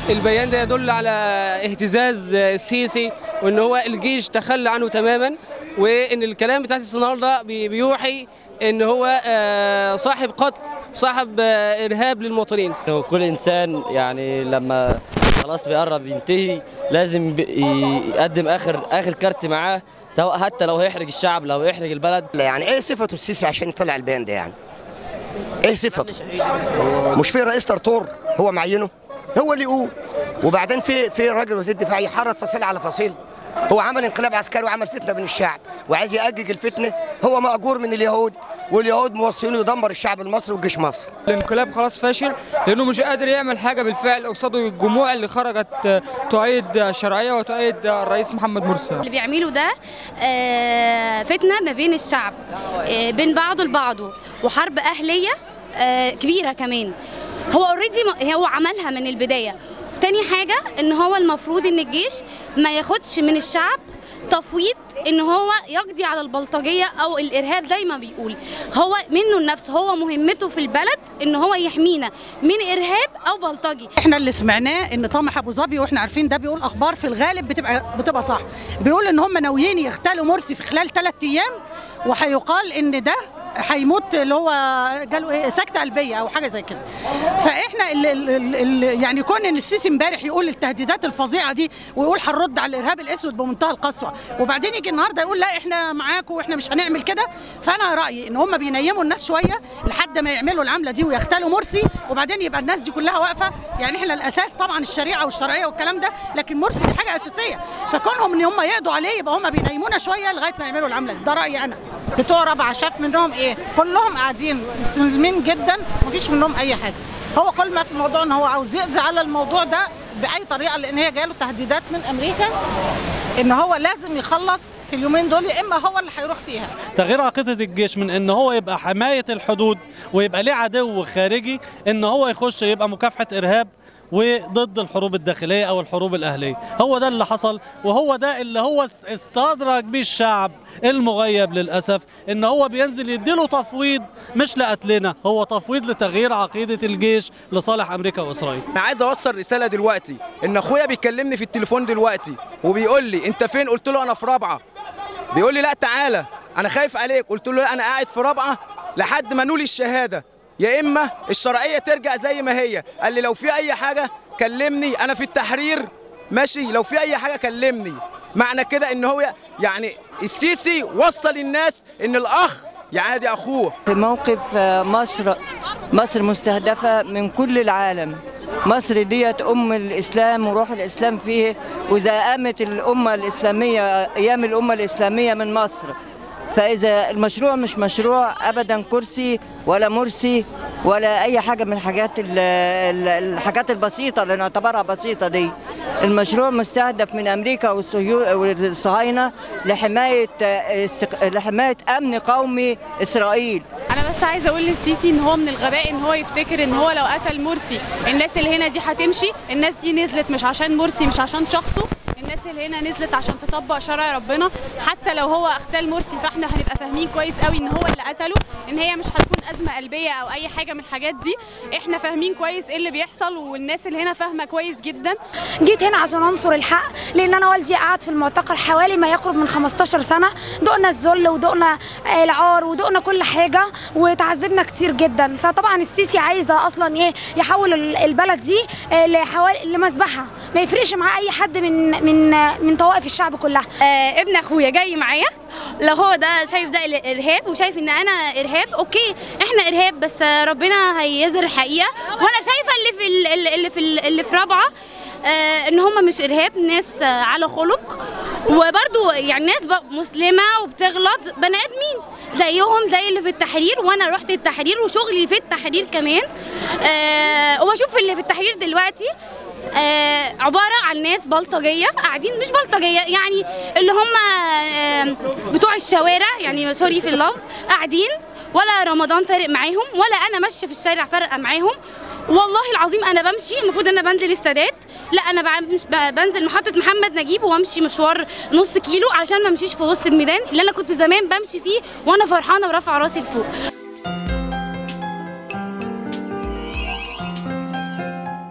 البيان ده يدل على اهتزاز السيسي وان هو الجيش تخلى عنه تماما وان الكلام بتاع السيسي النهارده بي- بيوحي ان هو آه، صاحب قتل صاحب آه، ارهاب للمواطنين إنه كل انسان يعني لما خلاص بيقرب ينتهي لازم ب- يقدم اخر اخر كارت معاه سواء حتى لو هيحرج الشعب لو هيحرج البلد لا يعني ايه صفته السيسي عشان يطلع البيان ده يعني ايه صفته مش في رئيس طرطور هو معينه هو اللي يقول وبعدين في في راجل وزير دفاع يحرض فصيل على فصيل هو عمل انقلاب عسكري وعمل فتنه بين الشعب وعايز يأجج الفتنه هو مأجور من اليهود واليهود موصينه يدمر الشعب المصري وجيش مصر الانقلاب خلاص فاشل لانه مش قادر يعمل حاجه بالفعل قصاده الجموع اللي خرجت تؤيد الشرعيه وتؤيد الرئيس محمد مرسي اللي بيعملوا ده آه، فتنه ما بين الشعب آه، بين بعضه لبعضه وحرب اهليه آه، كبيره كمان هو اوريدي هو عملها من البدايه تاني حاجه ان هو المفروض ان الجيش ما ياخدش من الشعب تفويض ان هو يقضي على البلطجيه او الارهاب زي ما بيقول هو منه لنفسه هو مهمته في البلد ان هو يحمينا من ارهاب او بلطجي احنا اللي سمعناه ان طامح ابو ظبي واحنا عارفين ده بيقول اخبار في الغالب بتبقى بتبقى صح بيقول ان هم ناويين يغتالوا مرسي في خلال ثلاث ايام وهيقال ان ده هيموت اللي هو جاله ايه سكته قلبيه او حاجه زي كده فاحنا ال ال ال ال يعني كون ان السيسي امبارح يقول التهديدات الفظيعه دي ويقول هنرد على الارهاب الاسود بمنتهى القسوه وبعدين يجي النهارده يقول لا احنا معاكم واحنا مش هنعمل كده فانا رايي ان هم بينيموا الناس شويه لحد ما يعملوا العمله دي ويغتالوا مرسي وبعدين يبقى الناس دي كلها واقفه يعني احنا الاساس طبعا الشريعه والشرعيه والكلام ده لكن مرسي دي حاجه اساسيه فكونهم ان هم يقضوا عليه يبقى هم بينيمونا شويه لغايه ما يعملوا العمله دي ده رايي انا بتوع رابعه شاف منهم ايه كلهم قاعدين مسلمين جدا مفيش منهم اي حاجه هو كل ما في الموضوع ان هو عاوز يقضي على الموضوع ده باي طريقه لان هي جاله تهديدات من امريكا ان هو لازم يخلص في اليومين دول يا اما هو اللي هيروح فيها تغيير عقيدة الجيش من ان هو يبقى حماية الحدود ويبقى ليه عدو خارجي ان هو يخش يبقى مكافحة ارهاب وضد الحروب الداخلية او الحروب الاهلية هو ده اللي حصل وهو ده اللي هو است- استدرج بيه الشعب المغيب للأسف ان هو بينزل يديله تفويض مش لقتلنا هو تفويض لتغيير عقيدة الجيش لصالح امريكا واسرائيل انا عايز اوصل رساله دلوقتي ان اخويا بيكلمني في التليفون دلوقتي وبيقول لي انت فين قلت له انا في رابعه بيقول لي لا تعالى انا خايف عليك قلت له لا انا قاعد في رابعه لحد ما نولي الشهاده يا اما الشرعيه ترجع زي ما هي قال لي لو في اي حاجه كلمني انا في التحرير ماشي لو في اي حاجه كلمني معنى كده ان هو يعني السيسي وصل الناس ان الاخ يعادي اخوه في موقف آه، مصر مصر مستهدفة من كل العالم مصر ديت أم الإسلام وروح الإسلام فيه وإذا قامت الأمة الإسلامية أيام الأمة الإسلامية من مصر فإذا المشروع مش مشروع أبدا كرسي ولا مرسي ولا أي حاجة من الحاجات ال- ال- الحاجات البسيطة اللي نعتبرها بسيطة دي المشروع مستهدف من أمريكا والصهيو- والصهاينة لحماية آه، استق- لحماية أمن قومي إسرائيل انا بس عايزه اقول للسيسي ان هو من الغباء ان هو يفتكر ان هو لو قتل مرسي الناس اللي هنا دي هتمشي الناس دي نزلت مش عشان مرسي مش عشان شخصه الناس اللي هنا نزلت عشان تطبق شرع ربنا حتى لو هو اغتال مرسي فاحنا هنبقى فاهمين كويس قوي ان هو اللي قتله ان هي مش هتكون ازمه قلبيه او اي حاجه من الحاجات دي احنا فاهمين كويس ايه اللي بيحصل والناس اللي هنا فاهمه كويس جدا جيت هنا عشان انصر الحق لان انا والدي قعد في المعتقل حوالي ما يقرب من 15 سنه دقنا الذل ودقنا العار ودقنا كل حاجه وتعذبنا كتير جدا فطبعا السيسي عايزه اصلا ايه يحول ال- البلد دي آه، لحوالي لمذبحه ما يفرقش معاه اي حد من من من طوائف الشعب كلها آه ابن اخويا جاي معايا لو هو ده شايف ده الارهاب وشايف ان انا ارهاب اوكي احنا ارهاب بس آه، ربنا هيظهر الحقيقه وانا شايفه اللي في ال- اللي في ال- اللي في رابعه آه ان هم مش ارهاب ناس آه على خلق وبرضو يعني ناس بقى مسلمه وبتغلط بني ادمين زيهم زي اللي في التحرير وانا رحت التحرير وشغلي في التحرير كمان آه وبشوف اللي في التحرير دلوقتي آه عبارة عن ناس بلطجية قاعدين مش بلطجية يعني اللي هم آه بتوع الشوارع يعني سوري في اللفظ قاعدين ولا رمضان فارق معاهم ولا أنا ماشية في الشارع فارقة معاهم والله العظيم أنا بمشي المفروض أنا بنزل السادات لا أنا بعمل- ب- بنزل محطة محمد نجيب وأمشي مشوار نص كيلو علشان ما امشيش في وسط الميدان اللي أنا كنت زمان بمشي فيه وأنا فرحانة ورافعة راسي لفوق